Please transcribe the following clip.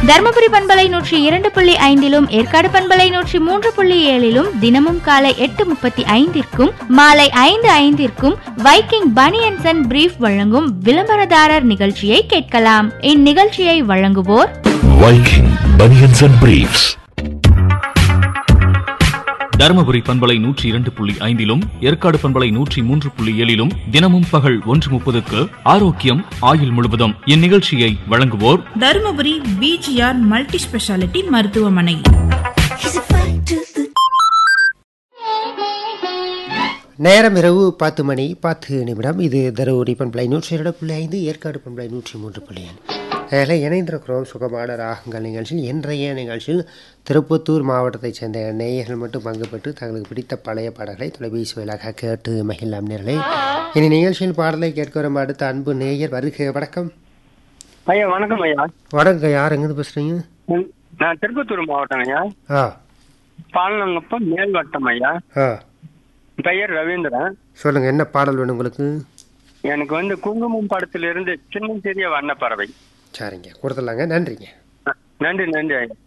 தருமபுரி பண்பலை நூற்றி இரண்டு புள்ளி ஐந்திலும் ஏற்காடு பண்பலை நூற்றி மூன்று புள்ளி ஏழிலும் தினமும் காலை எட்டு முப்பத்தி ஐந்திற்கும் மாலை ஐந்து ஐந்திற்கும் வைக்கிங் பனியன்சன் அண்ட் பிரீஃப் வழங்கும் விளம்பரதாரர் நிகழ்ச்சியை கேட்கலாம் இந்நிகழ்ச்சியை வழங்குவோர் Viking Bunions and Briefs. Dharmapuri பண்பலை நூற்றி இரண்டு புள்ளி ஐந்திலும் ஏற்காடு பண்பலை நூற்றி மூன்று புள்ளி ஏழிலும் தினமும் பகல் ஒன்று முப்பதுக்கு ஆரோக்கியம் ஆயுள் முழுவதும் இந்நிகழ்ச்சியை வழங்குவோர் தருமபுரி பிஜிஆர் மல்டி ஸ்பெஷாலிட்டி மருத்துவமனை நேரம் இரவு பத்து மணி பத்து நிமிடம் இது தருமபுரி பண்பலை நூற்றி இரண்டு புள்ளி ஐந்து ஏற்காடு பண்பலை நூற்றி மூன்று புள்ளி ஏழு அதில் இணைந்திருக்கிறோம் சுகமான ராகங்கள் நிகழ்ச்சியில் இன்றைய நிகழ்ச்சியில் திருப்பத்தூர் மாவட்டத்தைச் சேர்ந்த நேயர்கள் மட்டும் பங்கு பெற்று தங்களுக்கு பிடித்த பழைய பாடல்களை தொலைபேசி வாயிலாக கேட்டு மகிழலாம் நேர்களே இனி நிகழ்ச்சியில் பாடலை கேட்க வரும் அடுத்த அன்பு நேயர் வருக வணக்கம் ஐயா வணக்கம் ஐயா வணக்கம் யார் எங்கேருந்து பேசுகிறீங்க ம், நான் திருப்பத்தூர் மாவட்டம் ஐயா ஆ பாலனங்குப்பம் மேல்வட்டம் ஐயா ஆ பெயர் ரவீந்திரன் சொல்லுங்கள் என்ன பாடல் வேணும் உங்களுக்கு எனக்கு வந்து குங்குமம் படத்திலிருந்து சின்ன சிறிய வண்ணப்பறவை சரிங்க கொடுத்துடலாங்க நன்றிங்க நன்றி நன்றி ஐயா